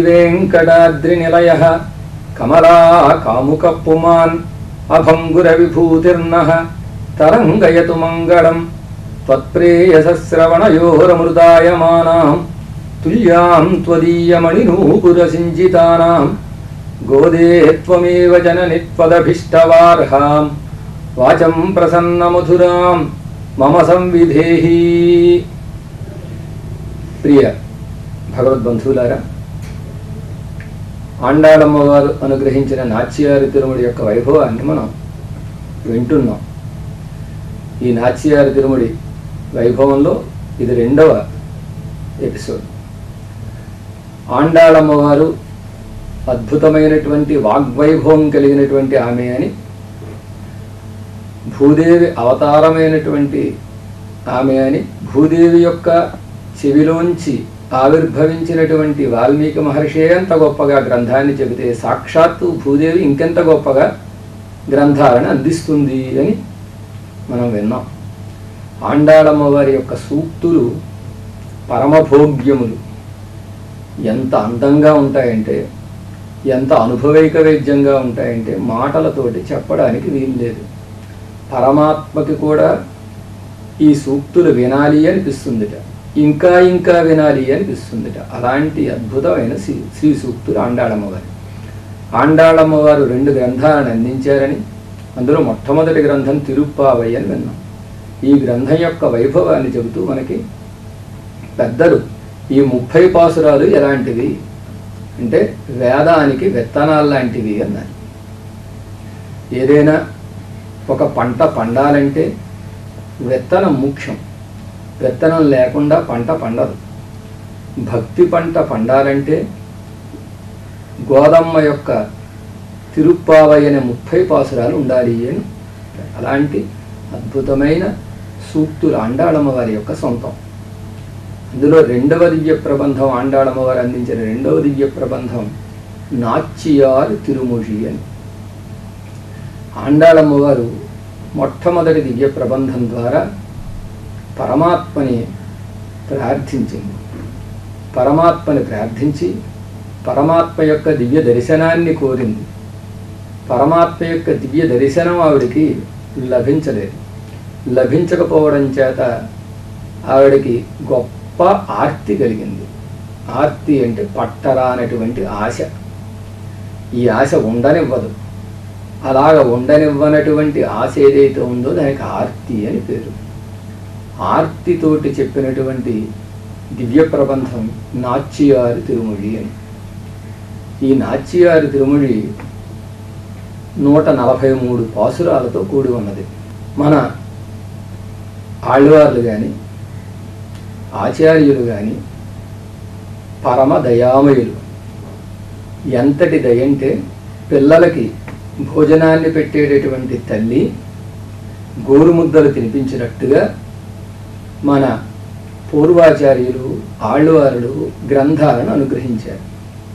శ్రీవేంకటాద్రినిలయ కమలా కాముకప్పుమాన్ అభంగుర విభూతిర్న తరంగయతు మంగళం త్వత్ప్రేయసశ్రవణయోరమృదాయమానాం తుల్యాం త్వదీయమణినూపురసించితానాం గోదే త్వమేవ జనని త్వదభిష్టవార్హాం వాచం ప్రసన్నమధురాం మమ సంవిధేహి ప్రియ భగవద్బంధువులారా ఆండాళమ్మ వారు అనుగ్రహించిన నాచ్యారి తిరుముడి యొక్క వైభవాన్ని మనం వింటున్నాం ఈ నాచ్యారి తిరుముడి వైభవంలో ఇది రెండవ ఎపిసోడ్ ఆండాళమ్మ వారు అద్భుతమైనటువంటి వాగ్వైభవం కలిగినటువంటి ఆమె అని భూదేవి అవతారమైనటువంటి ఆమె అని భూదేవి యొక్క చెవిలోంచి ఆవిర్భవించినటువంటి వాల్మీకి మహర్షి ఎంత గొప్పగా గ్రంథాన్ని చెబితే సాక్షాత్తు భూదేవి ఇంకెంత గొప్పగా గ్రంథాలను అందిస్తుంది అని మనం విన్నాం ఆండాళమ్మ వారి యొక్క సూక్తులు పరమభోగ్యములు ఎంత అందంగా ఉంటాయంటే ఎంత అనుభవైక వేద్యంగా ఉంటాయంటే మాటలతోటి చెప్పడానికి వీలు లేదు పరమాత్మకి కూడా ఈ సూక్తులు వినాలి అనిపిస్తుందిట ఇంకా ఇంకా వినాలి అనిపిస్తుందిట అలాంటి అద్భుతమైన శ్రీ శ్రీ సూక్తులు ఆండాళమ్మవారి ఆండాళమ్మవారు రెండు గ్రంథాలను అందించారని అందులో మొట్టమొదటి గ్రంథం తిరుప్పావై అని విన్నాం ఈ గ్రంథం యొక్క వైభవాన్ని చెబుతూ మనకి పెద్దలు ఈ ముప్పై పాసురాలు ఎలాంటివి అంటే వేదానికి విత్తనాలు లాంటివి అన్నారు ఏదైనా ఒక పంట పండాలంటే విత్తనం ముఖ్యం విత్తనం లేకుండా పంట పండదు భక్తి పంట పండాలంటే గోదమ్మ యొక్క తిరుప్పావై అనే ముప్పై పాసురాలు ఉండాలి అని అలాంటి అద్భుతమైన సూక్తులు ఆండాళమ్మ వారి యొక్క సొంతం అందులో రెండవ దివ్య ప్రబంధం ఆండాళమ్మ వారు అందించిన రెండవ దివ్య ప్రబంధం నాచ్యారు తిరుముషి అని ఆండాళమ్మ వారు మొట్టమొదటి దివ్య ప్రబంధం ద్వారా పరమాత్మని ప్రార్థించింది పరమాత్మని ప్రార్థించి పరమాత్మ యొక్క దివ్య దర్శనాన్ని కోరింది పరమాత్మ యొక్క దివ్య దర్శనం ఆవిడికి లభించలేదు లభించకపోవడం చేత ఆవిడకి గొప్ప ఆర్తి కలిగింది ఆర్తి అంటే పట్టరానటువంటి ఆశ ఈ ఆశ ఉండనివ్వదు అలాగ ఉండనివ్వనటువంటి ఆశ ఏదైతే ఉందో దానికి ఆర్తి అని పేరు ఆర్తితోటి చెప్పినటువంటి దివ్య ప్రబంధం నాచ్యారి తిరుముడి అని ఈ నాచ్యారి తిరుముడి నూట నలభై మూడు పాసురాలతో కూడి ఉన్నది మన ఆళ్వార్లు కానీ ఆచార్యులు కానీ పరమ దయామయులు ఎంతటి దయంటే పిల్లలకి భోజనాన్ని పెట్టేటటువంటి తల్లి గోరుముద్దలు తినిపించినట్టుగా మన పూర్వాచార్యులు ఆళ్వారులు గ్రంథాలను అనుగ్రహించారు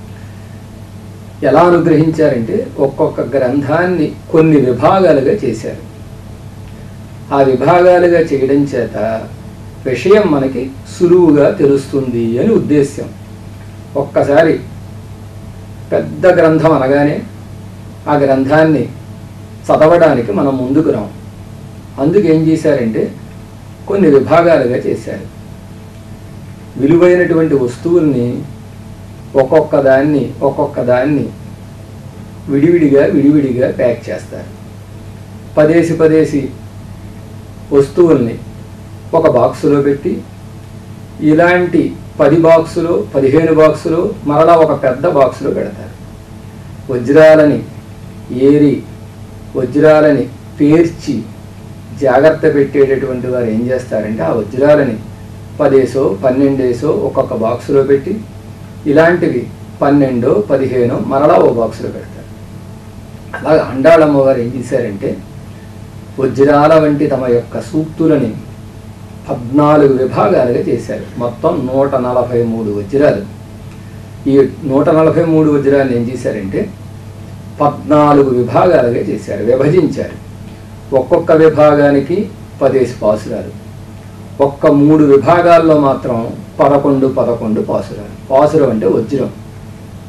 ఎలా అనుగ్రహించారంటే ఒక్కొక్క గ్రంథాన్ని కొన్ని విభాగాలుగా చేశారు ఆ విభాగాలుగా చేయడం చేత విషయం మనకి సులువుగా తెలుస్తుంది అని ఉద్దేశ్యం ఒక్కసారి పెద్ద గ్రంథం అనగానే ఆ గ్రంథాన్ని చదవడానికి మనం ముందుకు రాం అందుకు ఏం చేశారంటే కొన్ని విభాగాలుగా చేశారు విలువైనటువంటి వస్తువుల్ని ఒక్కొక్క దాన్ని ఒక్కొక్క దాన్ని విడివిడిగా విడివిడిగా ప్యాక్ చేస్తారు పదేసి పదేసి వస్తువుల్ని ఒక బాక్సులో పెట్టి ఇలాంటి పది బాక్సులు పదిహేను బాక్సులు మరలా ఒక పెద్ద బాక్సులో పెడతారు వజ్రాలని ఏరి వజ్రాలని పేర్చి జాగ్రత్త పెట్టేటటువంటి వారు ఏం చేస్తారంటే ఆ వజ్రాలని పదేసో పన్నెండేసో ఒక్కొక్క బాక్సులో పెట్టి ఇలాంటివి పన్నెండో పదిహేనో మరలా ఓ బాక్సులో పెడతారు అలాగే అండాళమ్మ వారు ఏం చేశారంటే వజ్రాల వంటి తమ యొక్క సూక్తులని పద్నాలుగు విభాగాలుగా చేశారు మొత్తం నూట నలభై మూడు వజ్రాలు ఈ నూట నలభై మూడు వజ్రాలను ఏం చేశారంటే పద్నాలుగు విభాగాలుగా చేశారు విభజించారు ఒక్కొక్క విభాగానికి పదేసి పాసురాలు ఒక్క మూడు విభాగాల్లో మాత్రం పదకొండు పదకొండు పాసురాలు పాసురం అంటే వజ్రం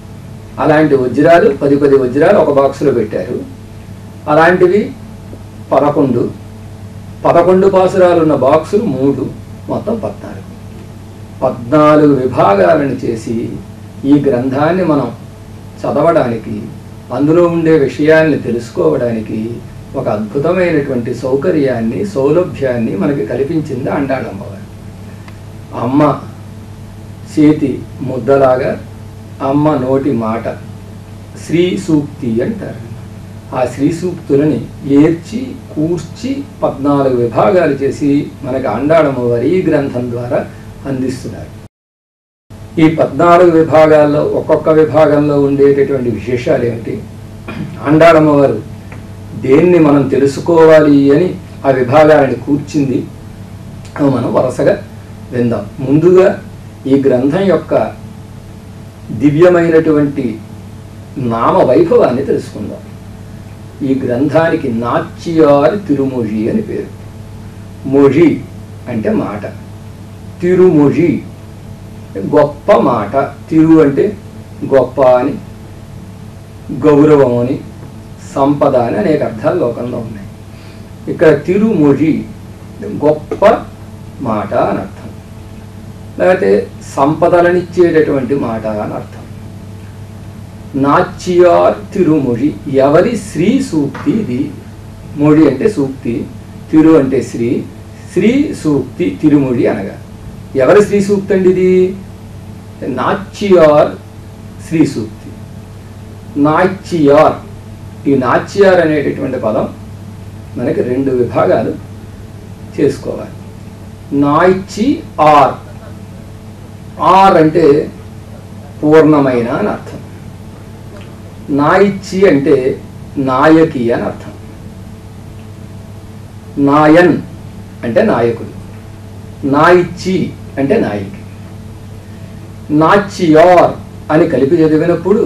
అలాంటి వజ్రాలు పది పది వజ్రాలు ఒక బాక్సులో పెట్టారు అలాంటివి పదకొండు పదకొండు పాసురాలు ఉన్న బాక్సులు మూడు మొత్తం పద్నాలుగు పద్నాలుగు విభాగాలను చేసి ఈ గ్రంథాన్ని మనం చదవడానికి అందులో ఉండే విషయాల్ని తెలుసుకోవడానికి ఒక అద్భుతమైనటువంటి సౌకర్యాన్ని సౌలభ్యాన్ని మనకి కల్పించింది అండాళమ్మవారు అమ్మ చేతి ముద్దలాగా అమ్మ నోటి మాట శ్రీ సూక్తి అంటారు ఆ శ్రీ సూక్తులని ఏర్చి కూర్చి పద్నాలుగు విభాగాలు చేసి మనకి అండాళమ్మవారి ఈ గ్రంథం ద్వారా అందిస్తున్నారు ఈ పద్నాలుగు విభాగాల్లో ఒక్కొక్క విభాగంలో ఉండేటటువంటి విశేషాలు ఏమిటి అండాళమ్మవారు దేన్ని మనం తెలుసుకోవాలి అని ఆ విభాగాలను కూర్చింది అవి మనం వరుసగా విందాం ముందుగా ఈ గ్రంథం యొక్క దివ్యమైనటువంటి నామ వైభవాన్ని తెలుసుకుందాం ఈ గ్రంథానికి నాచ్యారి తిరుమొഴി అని పేరు మొഴి అంటే మాట తిరుమొഴి గొప్ప మాట తిరు అంటే గొప్ప అని గౌరవం అని సంపద అని అనేక అర్థాలు లోకంలో ఉన్నాయి ఇక్కడ తిరుమొഴి గొప్ప మాట అని అర్థం లేకపోతే సంపదలనిచ్చేటటువంటి మాట అని అర్థం నాచ్యార్ తిరుమొഴి ఎవరి శ్రీ సూక్తి ఇది మొഴి అంటే సూక్తి తిరు అంటే శ్రీ శ్రీ సూక్తి తిరుమొഴి అనగా ఎవరి శ్రీ సూక్తి అండి ఇది నాచ్యార్ శ్రీ సూక్తి నాచ్యార్ ఈ నాచ్యార్ అనేటటువంటి పదం మనకి రెండు విభాగాలు చేసుకోవాలి నాయిచి ఆర్ ఆర్ అంటే పూర్ణమైన అని అర్థం నాయిచి అంటే నాయకి అని అర్థం నాయన్ అంటే నాయకుడు నాయిచి అంటే నాయకి నాచియార్ అని కలిపి చదివినప్పుడు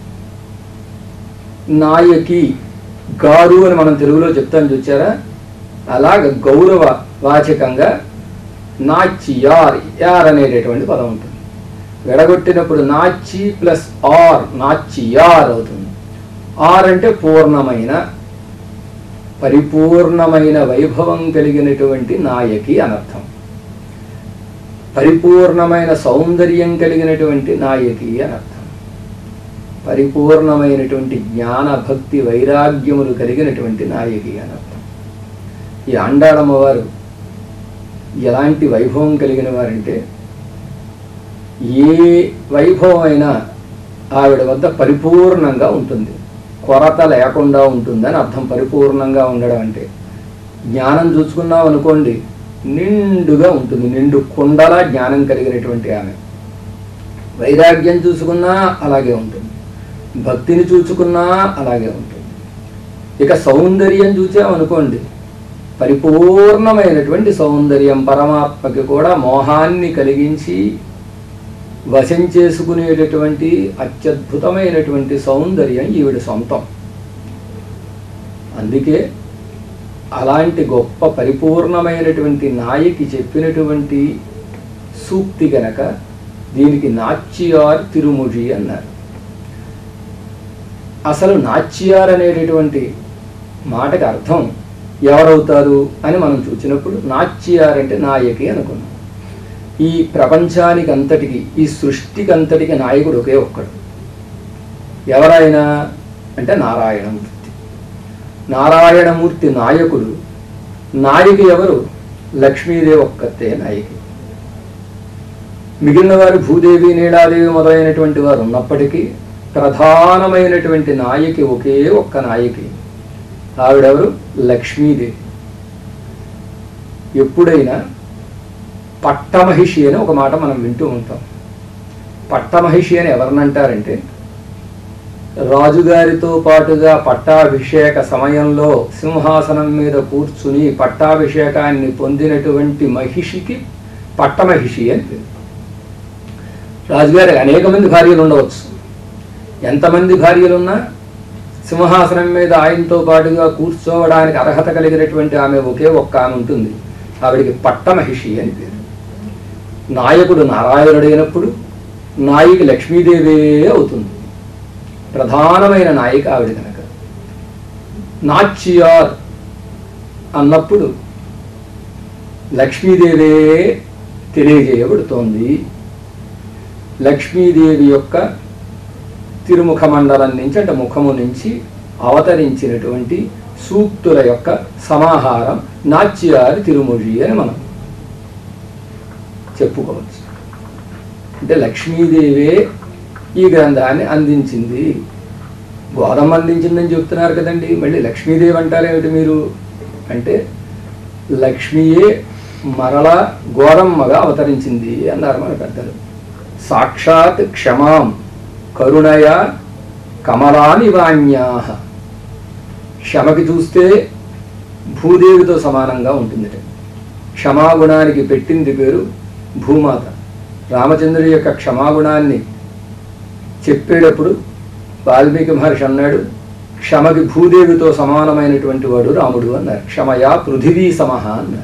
నాయకి గారు అని మనం తెలుగులో చెప్తాను చూచారా అలాగ గౌరవ వాచకంగా నాచియార్ యార్ అనేటటువంటి పదం ఉంటుంది విడగొట్టినప్పుడు నాచి ప్లస్ ఆర్ నాచియార్ అవుతుంది ఆర్ అంటే పూర్ణమైన పరిపూర్ణమైన వైభవం కలిగినటువంటి నాయకి అనర్థం పరిపూర్ణమైన సౌందర్యం కలిగినటువంటి నాయకి అనర్థం పరిపూర్ణమైనటువంటి జ్ఞాన భక్తి వైరాగ్యములు కలిగినటువంటి నాయకి అనర్థం ఈ ఆండాళమ్మ వారు ఎలాంటి వైభవం కలిగిన వారంటే ఏ వైభవం అయినా ఆవిడ వద్ద పరిపూర్ణంగా ఉంటుంది కొరత లేకుండా ఉంటుందని అర్థం పరిపూర్ణంగా ఉండడం అంటే జ్ఞానం చూసుకున్నాం అనుకోండి నిండుగా ఉంటుంది నిండు కుండలా జ్ఞానం కలిగినటువంటి ఆమె వైరాగ్యం చూసుకున్నా అలాగే ఉంటుంది భక్తిని చూసుకున్నా అలాగే ఉంటుంది ఇక సౌందర్యం చూసామనుకోండి పరిపూర్ణమైనటువంటి సౌందర్యం పరమాత్మకి కూడా మోహాన్ని కలిగించి వశం చేసుకునేటటువంటి అత్యద్భుతమైనటువంటి సౌందర్యం ఈవిడ సొంతం అందుకే అలాంటి గొప్ప పరిపూర్ణమైనటువంటి నాయకి చెప్పినటువంటి సూక్తి గనక దీనికి నాచ్యార్ తిరుముజి అన్నారు అసలు నాచ్యార్ అనేటటువంటి మాటకి అర్థం ఎవరవుతారు అని మనం చూసినప్పుడు నాచ్యార్ అంటే నాయకి అనుకున్నాం ఈ ప్రపంచానికి అంతటికి ఈ సృష్టికి అంతటికి నాయకుడు ఒకే ఒక్కడు ఎవరైనా అంటే నారాయణమూర్తి నారాయణమూర్తి నాయకుడు నాయకి ఎవరు లక్ష్మీదేవి ఒక్కతే నాయకి మిగిలిన వారు భూదేవి నీలాదేవి మొదలైనటువంటి వారు ఉన్నప్పటికీ ప్రధానమైనటువంటి నాయకి ఒకే ఒక్క నాయకి ఆవిడెవరు లక్ష్మీదేవి ఎప్పుడైనా పట్టమహిషి అని ఒక మాట మనం వింటూ ఉంటాం పట్టమహిషి అని ఎవరినంటారంటే రాజుగారితో పాటుగా పట్టాభిషేక సమయంలో సింహాసనం మీద కూర్చుని పట్టాభిషేకాన్ని పొందినటువంటి మహిషికి పట్టమహిషి అని పేరు రాజుగారికి అనేక మంది భార్యలు ఉండవచ్చు ఎంతమంది భార్యలున్నా సింహాసనం మీద ఆయనతో పాటుగా కూర్చోవడానికి అర్హత కలిగినటువంటి ఆమె ఒకే ఒక్క ఆమె ఉంటుంది ఆవిడికి పట్టమహిషి అని పేరు నాయకుడు నారాయణుడైనప్పుడు నాయికి లక్ష్మీదేవే అవుతుంది ప్రధానమైన నాయిక ఆవిడ కనుక నాచ్యార్ అన్నప్పుడు లక్ష్మీదేవే తెలియజేయబడుతోంది లక్ష్మీదేవి యొక్క తిరుముఖ మండలం నుంచి అంటే ముఖము నుంచి అవతరించినటువంటి సూక్తుల యొక్క సమాహారం నాట్యారి తిరుమొഴി అని మనం చెప్పుకోవచ్చు అంటే లక్ష్మీదేవే ఈ గ్రంథాన్ని అందించింది గోధుమ అందించిందని చెప్తున్నారు కదండి మళ్ళీ లక్ష్మీదేవి అంటారేమిటి మీరు అంటే లక్ష్మియే మరలా గోరమ్మగా అవతరించింది అన్నారు మన పెద్దలు సాక్షాత్ క్షమాం కరుణయ కమలానివాణ్యా క్షమకి చూస్తే భూదేవితో సమానంగా ఉంటుంది క్షమాగుణానికి పెట్టింది పేరు భూమాత రామచంద్రుడి యొక్క క్షమాగుణాన్ని చెప్పేటప్పుడు వాల్మీకి మహర్షి అన్నాడు క్షమకి భూదేవితో సమానమైనటువంటి వాడు రాముడు అన్నారు క్షమయా పృథివీ సమహ అన్నారు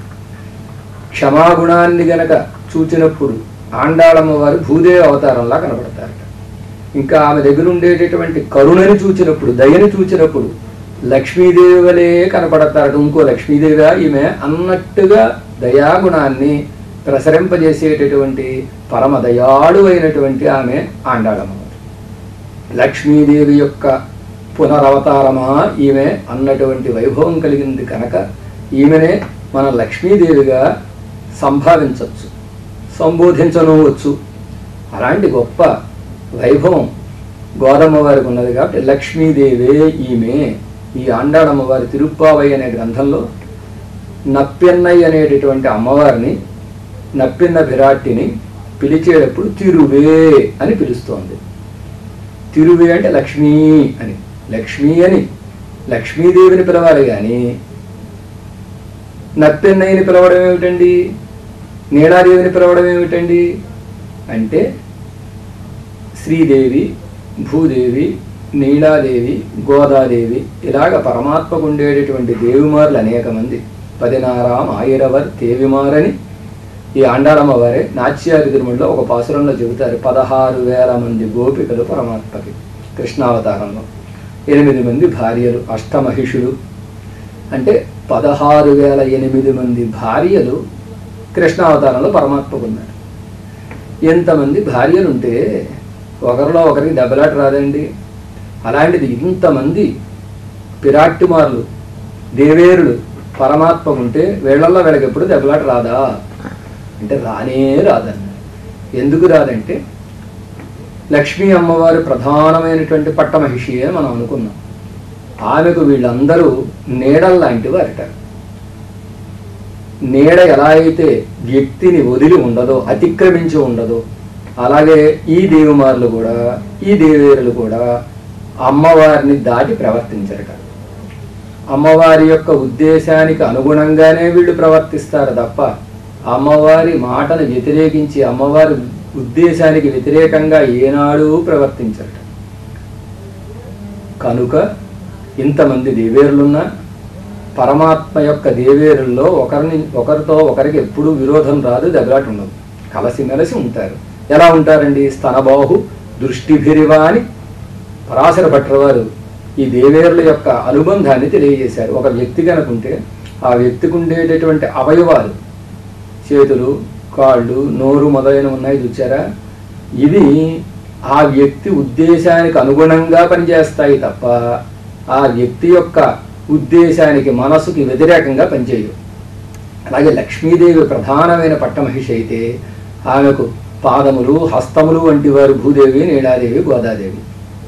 క్షమాగుణాన్ని గనక చూచినప్పుడు ఆండాళమ్మ వారు భూదేవి అవతారంలా కనబడతారట ఇంకా ఆమె దగ్గర ఉండేటటువంటి కరుణని చూచినప్పుడు దయని చూచినప్పుడు లక్ష్మీదేవి వలె కనపడతారట ఇంకో లక్ష్మీదేవి ఈమె అన్నట్టుగా దయాగుణాన్ని ప్రసరింపజేసేటటువంటి పరమ దయాళు అయినటువంటి ఆమె ఆండాళమ్మ లక్ష్మీదేవి యొక్క పునరవతారమా ఈమె అన్నటువంటి వైభవం కలిగింది కనుక ఈమెనే మన లక్ష్మీదేవిగా సంభావించవచ్చు సంబోధించనవచ్చు అలాంటి గొప్ప వైభవం గోదమ్మ వారికి ఉన్నది కాబట్టి లక్ష్మీదేవే ఈమె ఈ ఆండాడమ్మ వారి తిరుప్పావై అనే గ్రంథంలో నప్పెన్నయ్య అనేటటువంటి అమ్మవారిని నప్పెన్న విరాట్టిని పిలిచేటప్పుడు తిరువే అని పిలుస్తోంది తిరువే అంటే లక్ష్మీ అని లక్ష్మీ అని లక్ష్మీదేవిని పిలవాలి కానీ నప్పెన్నయ్యని పిలవడం ఏమిటండి నీడాదేవిని పిలవడం ఏమిటండి అంటే శ్రీదేవి భూదేవి నీలాదేవి గోదాదేవి ఇలాగ పరమాత్మకు ఉండేటటువంటి దేవిమారులు అనేక మంది పదినారాం ఆయిరవర్ దేవిమారని ఈ ఆండారమ్మ వారే నాట్యాది తిరుమలలో ఒక పాసురంలో చెబుతారు పదహారు వేల మంది గోపికలు పరమాత్మకి కృష్ణావతారంలో ఎనిమిది మంది భార్యలు అష్టమహిషులు అంటే పదహారు వేల ఎనిమిది మంది భార్యలు కృష్ణావతారంలో పరమాత్మకు ఉన్నారు ఎంతమంది భార్యలుంటే ఒకరిలో ఒకరికి దెబ్బలాట రాదండి అలాంటిది ఇంతమంది పిరాట్టిమార్లు దేవేరులు పరమాత్మ ఉంటే వీళ్ళల్లో వీళ్ళకి ఎప్పుడు దెబ్బలాట రాదా అంటే రానే రాదన్న ఎందుకు రాదంటే లక్ష్మీ అమ్మవారి ప్రధానమైనటువంటి పట్టమహిషి అని మనం అనుకున్నాం ఆమెకు వీళ్ళందరూ నీడల్లాంటి వారట నీడ ఎలా అయితే వ్యక్తిని వదిలి ఉండదో అతిక్రమించి ఉండదో అలాగే ఈ దేవిమారులు కూడా ఈ దేవేరులు కూడా అమ్మవారిని దాటి ప్రవర్తించరట అమ్మవారి యొక్క ఉద్దేశానికి అనుగుణంగానే వీళ్ళు ప్రవర్తిస్తారు తప్ప అమ్మవారి మాటను వ్యతిరేకించి అమ్మవారి ఉద్దేశానికి వ్యతిరేకంగా ఏనాడు ప్రవర్తించరట కనుక ఇంతమంది దేవేరులున్నా పరమాత్మ యొక్క దేవేరుల్లో ఒకరిని ఒకరితో ఒకరికి ఎప్పుడూ విరోధం రాదు దెబ్బలాట ఉండదు కలసిమెలసి ఉంటారు ఎలా ఉంటారండి స్తనబాహు దృష్టిభిరివా అని పరాశర భట్రవారు ఈ దేవేరుల యొక్క అనుబంధాన్ని తెలియజేశారు ఒక వ్యక్తి కనుకుంటే ఆ వ్యక్తికి ఉండేటటువంటి అవయవాలు చేతులు కాళ్ళు నోరు మొదలైన ఉన్నాయి చూచారా ఇవి ఆ వ్యక్తి ఉద్దేశానికి అనుగుణంగా పనిచేస్తాయి తప్ప ఆ వ్యక్తి యొక్క ఉద్దేశానికి మనసుకి వ్యతిరేకంగా పనిచేయవు అలాగే లక్ష్మీదేవి ప్రధానమైన పట్టమహిషి అయితే ఆమెకు పాదములు హస్తములు వంటి వారు భూదేవి నీలాదేవి గోదాదేవి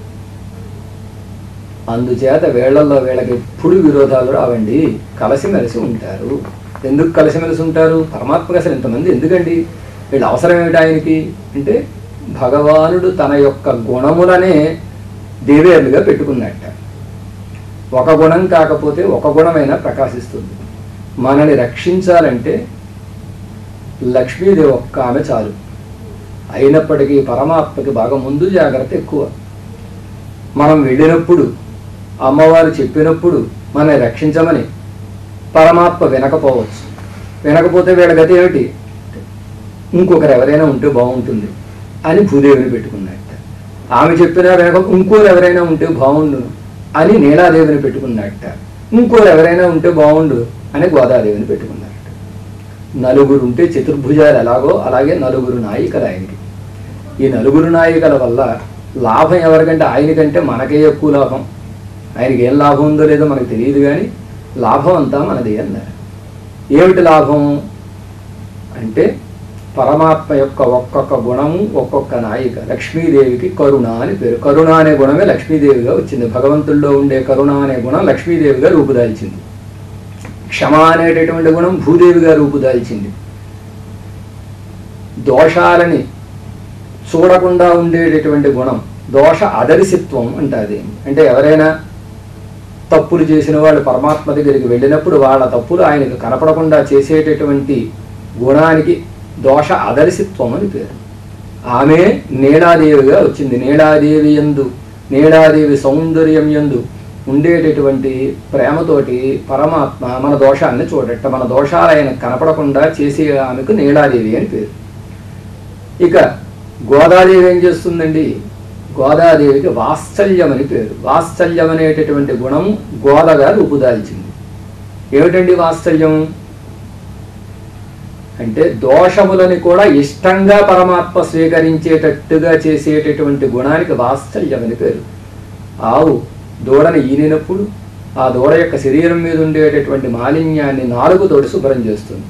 అందుచేత వేళ్లలో వీళ్ళకి ఎప్పుడు విరోధాలు రావండి కలిసిమెలిసి ఉంటారు ఎందుకు కలిసిమెలిసి ఉంటారు పరమాత్మకు అసలు ఇంతమంది ఎందుకండి వీళ్ళ అవసరం ఏమిటి ఆయనకి అంటే భగవానుడు తన యొక్క గుణములనే దేవేరులుగా పెట్టుకున్నట్ట ఒక గుణం కాకపోతే ఒక గుణమైనా ప్రకాశిస్తుంది మనని రక్షించాలంటే లక్ష్మీదేవి ఒక్క ఆమె చాలు అయినప్పటికీ పరమాత్మకి బాగా ముందు జాగ్రత్త ఎక్కువ మనం వెళ్ళినప్పుడు అమ్మవారు చెప్పినప్పుడు మనని రక్షించమని పరమాత్మ వినకపోవచ్చు వినకపోతే వీళ్ళ గతి ఏమిటి ఇంకొకరు ఎవరైనా ఉంటే బాగుంటుంది అని భూదేవిని పెట్టుకున్నట్ట ఆమె చెప్పినా వేగం ఇంకోరు ఎవరైనా ఉంటే బాగుండు అని నీలాదేవిని పెట్టుకున్నట్ట ఇంకోరు ఎవరైనా ఉంటే బాగుండు అని గోదాదేవిని పెట్టుకున్నట్ట నలుగురు ఉంటే చతుర్భుజాలు ఎలాగో అలాగే నలుగురు నాయికలు ఆయనకి ఈ నలుగురు నాయికల వల్ల లాభం ఎవరికంటే ఆయనకంటే మనకే ఎక్కువ లాభం ఆయనకి ఏం లాభం ఉందో లేదో మనకు తెలియదు కానీ లాభం అంతా మనది అన్నారు ఏమిటి లాభం అంటే పరమాత్మ యొక్క ఒక్కొక్క గుణము ఒక్కొక్క నాయిక లక్ష్మీదేవికి కరుణ అని పేరు కరుణ అనే గుణమే లక్ష్మీదేవిగా వచ్చింది భగవంతుల్లో ఉండే కరుణ అనే గుణం లక్ష్మీదేవిగా రూపుదాల్చింది క్షమ అనేటటువంటి గుణం భూదేవిగా రూపుదాల్చింది దోషాలని చూడకుండా ఉండేటటువంటి గుణం దోష అదర్శిత్వం అంటాది అంటే ఎవరైనా తప్పులు చేసిన వాళ్ళు పరమాత్మ దగ్గరికి వెళ్ళినప్పుడు వాళ్ళ తప్పులు ఆయనకు కనపడకుండా చేసేటటువంటి గుణానికి దోష అదర్శిత్వం అని పేరు ఆమె నీలాదేవిగా వచ్చింది నీలాదేవి ఎందు నీలాదేవి సౌందర్యం ఎందు ఉండేటటువంటి ప్రేమతోటి పరమాత్మ మన దోషాన్ని చూడట మన దోషాలు ఆయన కనపడకుండా చేసే ఆమెకు నీలాదేవి అని పేరు ఇక గోదాదేవి ఏం చేస్తుందండి గోదాదేవికి వాత్సల్యం అని పేరు వాత్సల్యం అనేటటువంటి గుణం గోదగా రూపుదాల్చింది ఏమిటండి వాత్సల్యం అంటే దోషములని కూడా ఇష్టంగా పరమాత్మ స్వీకరించేటట్టుగా చేసేటటువంటి గుణానికి వాత్సల్యం అని పేరు ఆవు దూడని ఈనినప్పుడు ఆ దూడ యొక్క శరీరం మీద ఉండేటటువంటి మాలిన్యాన్ని నాలుగుతోటి శుభ్రం చేస్తుంది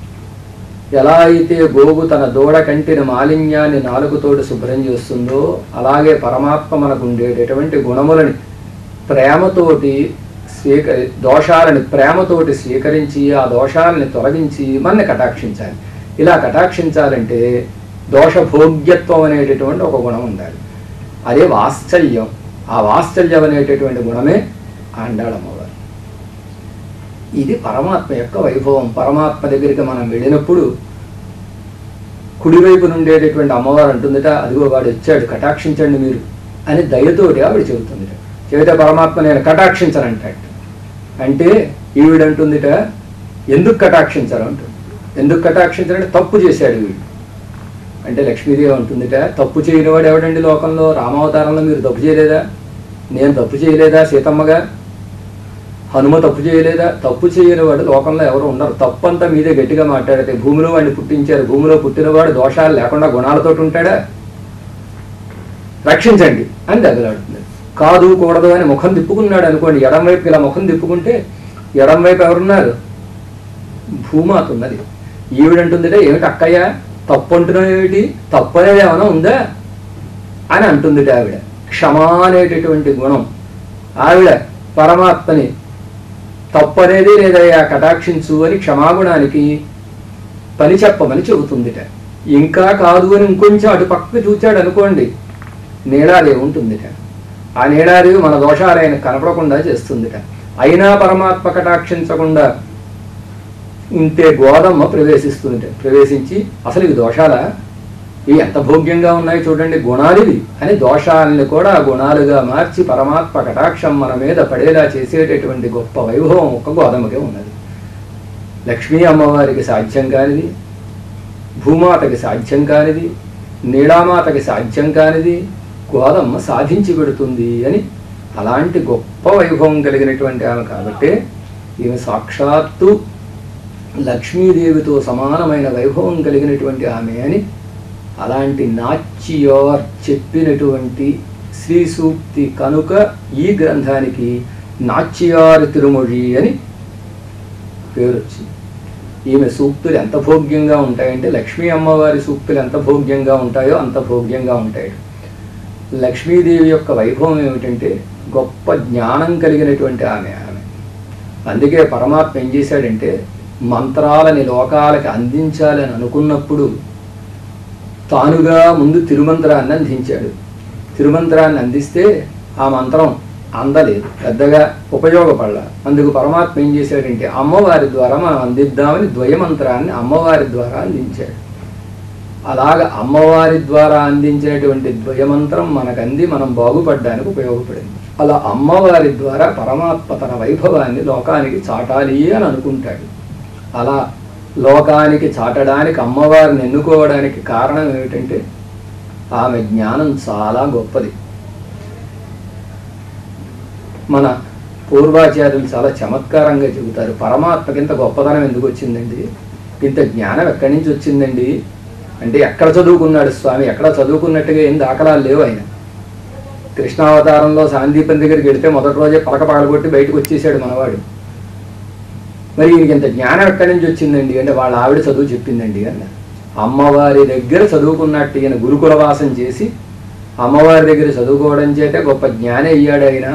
ఎలా అయితే గోగు తన దూడ కంటిన మాలిన్యాన్ని నాలుగుతోటి శుభ్రం చేస్తుందో అలాగే పరమాత్మ మనకు ఉండేటటువంటి గుణములని ప్రేమతోటి స్వీకరి దోషాలని ప్రేమతోటి స్వీకరించి ఆ దోషాలని తొలగించి మనని కటాక్షించాలి ఇలా కటాక్షించాలంటే దోషభోగ్యత్వం అనేటటువంటి ఒక గుణం ఉండాలి అదే వాత్సల్యం ఆ వాత్సల్యం అనేటటువంటి గుణమే ఆండాళమ్మవారు ఇది పరమాత్మ యొక్క వైభవం పరమాత్మ దగ్గరికి మనం వెళ్ళినప్పుడు కుడివైపు నుండేటటువంటి అమ్మవారు అంటుందిట అదిగో వాడు వచ్చాడు కటాక్షించండి మీరు అని దయతోటి ఆవిడ చెబుతుందిట చెబితే పరమాత్మ నేను కటాక్షించనంటాడు అంటే ఈవిడంటుందిట ఎందుకు కటాక్షించరు అంటుంది ఎందుకు కటాక్షించరంటే తప్పు చేశాడు వీడు అంటే లక్ష్మీదేవి అంటుందిట తప్పు చేయని వాడు ఎవడండి లోకంలో రామావతారంలో మీరు తప్పు చేయలేదా నేను తప్పు చేయలేదా సీతమ్మగా హనుమ తప్పు చేయలేదా తప్పు చేయని వాడు లోకంలో ఎవరు ఉండరు తప్పు అంతా మీదే గట్టిగా మాట్లాడితే భూమిలో వాడిని పుట్టించారు భూమిలో పుట్టినవాడు దోషాలు లేకుండా గుణాలతోటి ఉంటాడా రక్షించండి అని దెబ్బలాడుతుంది కాదు కూడదు అని ముఖం తిప్పుకున్నాడు అనుకోండి ఎడం వైపు ఇలా ముఖం తిప్పుకుంటే ఎడం వైపు ఎవరున్నారు భూమాత ఉన్నది ఈవిడంటుందిటే ఏమిటి అక్కయ్య తప్పు అంటున్నావు ఏమిటి తప్పు అనేది ఏమైనా ఉందా అని అంటుందిట ఆవిడ క్షమా అనేటటువంటి గుణం ఆవిడ పరమాత్మని తప్పు అనేది లేదయ్యా కటాక్షించు అని క్షమాగుణానికి పని చెప్పమని చెబుతుందిట ఇంకా కాదు అని ఇంకొంచెం అటు పక్కకు చూచాడు అనుకోండి నీడాదేవి ఉంటుందిట ఆ నీడాదేవి మన దోషాలు ఆయన కనపడకుండా చేస్తుందిట అయినా పరమాత్మ కటాక్షించకుండా ఉంటే గోదమ్మ ప్రవేశిస్తుందిట ప్రవేశించి అసలు ఇవి దోషాలా ఇవి ఎంత భోగ్యంగా ఉన్నాయి చూడండి గుణాలివి అని దోషాలని కూడా గుణాలుగా మార్చి పరమాత్మ కటాక్షం మన మీద పడేలా చేసేటటువంటి గొప్ప వైభవం ఒక గోదమ్మకే ఉన్నది లక్ష్మీ అమ్మవారికి సాధ్యం కానిది భూమాతకి సాధ్యం కానిది నీడామాతకి సాధ్యం కానిది గోదమ్మ సాధించి పెడుతుంది అని అలాంటి గొప్ప వైభవం కలిగినటువంటి ఆమె కాబట్టి ఈమె సాక్షాత్తు లక్ష్మీదేవితో సమానమైన వైభవం కలిగినటువంటి ఆమె అని అలాంటి నాచ్యార్ చెప్పినటువంటి శ్రీ సూక్తి కనుక ఈ గ్రంథానికి నాచ్యార్ తిరుమొഴി అని పేరు వచ్చింది ఈమె సూక్తులు ఎంత భోగ్యంగా ఉంటాయంటే లక్ష్మీ అమ్మవారి సూక్తులు ఎంత భోగ్యంగా ఉంటాయో అంత భోగ్యంగా ఉంటాయి లక్ష్మీదేవి యొక్క వైభవం ఏమిటంటే గొప్ప జ్ఞానం కలిగినటువంటి ఆమె ఆమె అందుకే పరమాత్మ ఏం చేశాడంటే మంత్రాలని లోకాలకి అందించాలని అనుకున్నప్పుడు తానుగా ముందు తిరుమంత్రాన్ని అందించాడు తిరుమంత్రాన్ని అందిస్తే ఆ మంత్రం అందలేదు పెద్దగా ఉపయోగపడాల అందుకు పరమాత్మ ఏం చేశాడంటే అమ్మవారి ద్వారా మనం అందిద్దామని ద్వయమంత్రాన్ని అమ్మవారి ద్వారా అందించాడు అలాగ అమ్మవారి ద్వారా అందించినటువంటి ద్వయమంత్రం మనకు అంది మనం బాగుపడడానికి ఉపయోగపడింది అలా అమ్మవారి ద్వారా పరమాత్మ తన వైభవాన్ని లోకానికి చాటాలి అని అనుకుంటాడు అలా లోకానికి చాటడానికి అమ్మవారిని ఎన్నుకోవడానికి కారణం ఏమిటంటే ఆమె జ్ఞానం చాలా గొప్పది మన పూర్వాచార్యులు చాలా చమత్కారంగా చెబుతారు పరమాత్మకి ఇంత గొప్పతనం ఎందుకు వచ్చిందండి ఇంత జ్ఞానం ఎక్కడి నుంచి వచ్చిందండి అంటే ఎక్కడ చదువుకున్నాడు స్వామి ఎక్కడ చదువుకున్నట్టుగా ఏం దాఖలాలు లేవు ఆయన కృష్ణావతారంలో సాందీపం దగ్గరికి వెళితే మొదటి రోజే పలక పగలగొట్టి బయటకు వచ్చేసాడు మనవాడు మరి ఈయనకి ఇంత జ్ఞానం ఎక్కడి నుంచి వచ్చిందండి అంటే వాళ్ళ ఆవిడ చదువు చెప్పిందండి అన్న అమ్మవారి దగ్గర చదువుకున్నట్టు ఈయన గురుకుల వాసం చేసి అమ్మవారి దగ్గర చదువుకోవడం చేతే గొప్ప జ్ఞానం అయ్యాడు ఆయన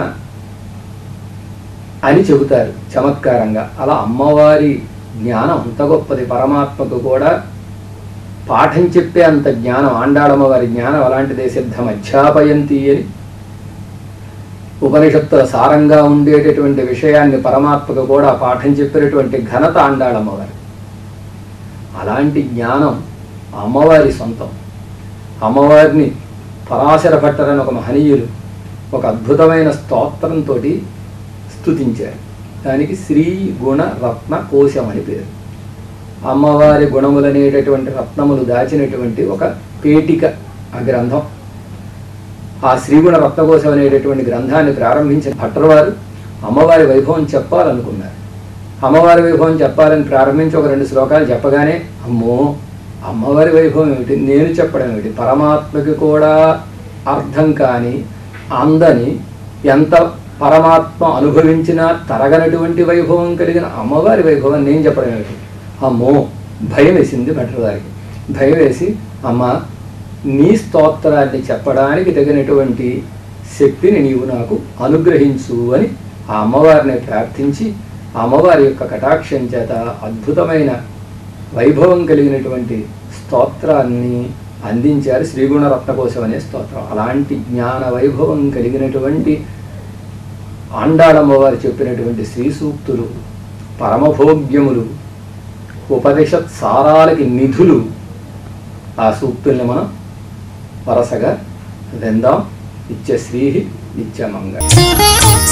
అని చెబుతారు చమత్కారంగా అలా అమ్మవారి జ్ఞానం అంత గొప్పది పరమాత్మకు కూడా పాఠం చెప్పే అంత జ్ఞానం ఆండాళమ్మవారి జ్ఞానం అలాంటిదే సిద్ధం అధ్యాపయంతి అని ఉపనిషత్తుల సారంగా ఉండేటటువంటి విషయాన్ని పరమాత్మకు కూడా పాఠం చెప్పినటువంటి ఘనత ఆండాళమ్మవారి అలాంటి జ్ఞానం అమ్మవారి సొంతం అమ్మవారిని పరాశర భట్టరని ఒక మహనీయులు ఒక అద్భుతమైన స్తోత్రంతో స్తుతించారు దానికి శ్రీ గుణ రత్న కోశం అని పేరు అమ్మవారి గుణములనేటటువంటి రత్నములు దాచినటువంటి ఒక పేటిక ఆ గ్రంథం ఆ శ్రీగుణ రత్నకోశం అనేటటువంటి గ్రంథాన్ని ప్రారంభించిన భట్టరవారు అమ్మవారి వైభవం చెప్పాలనుకున్నారు అమ్మవారి వైభవం చెప్పాలని ప్రారంభించి ఒక రెండు శ్లోకాలు చెప్పగానే అమ్మో అమ్మవారి వైభవం ఏమిటి నేను చెప్పడం ఏమిటి పరమాత్మకి కూడా అర్థం కాని అందని ఎంత పరమాత్మ అనుభవించినా తరగనటువంటి వైభవం కలిగిన అమ్మవారి వైభవం నేను చెప్పడం ఏమిటి అమ్మో భయం వేసింది భట్టర్ గారికి భయం వేసి అమ్మ నీ స్తోత్రాన్ని చెప్పడానికి తగినటువంటి శక్తిని నీవు నాకు అనుగ్రహించు అని ఆ అమ్మవారిని ప్రార్థించి ఆ అమ్మవారి యొక్క కటాక్షం చేత అద్భుతమైన వైభవం కలిగినటువంటి స్తోత్రాన్ని అందించారు శ్రీగుణ రత్నకోశం అనే స్తోత్రం అలాంటి జ్ఞాన వైభవం కలిగినటువంటి ఆండాళమ్మవారు చెప్పినటువంటి శ్రీ సూక్తులు పరమభోగ్యములు ఉపనిషత్ సారాలకి నిధులు ఆ సూక్తుల్ని మనం వరసగా విందాం ఇచ్చ శ్రీ ఇచ్చ మంగళ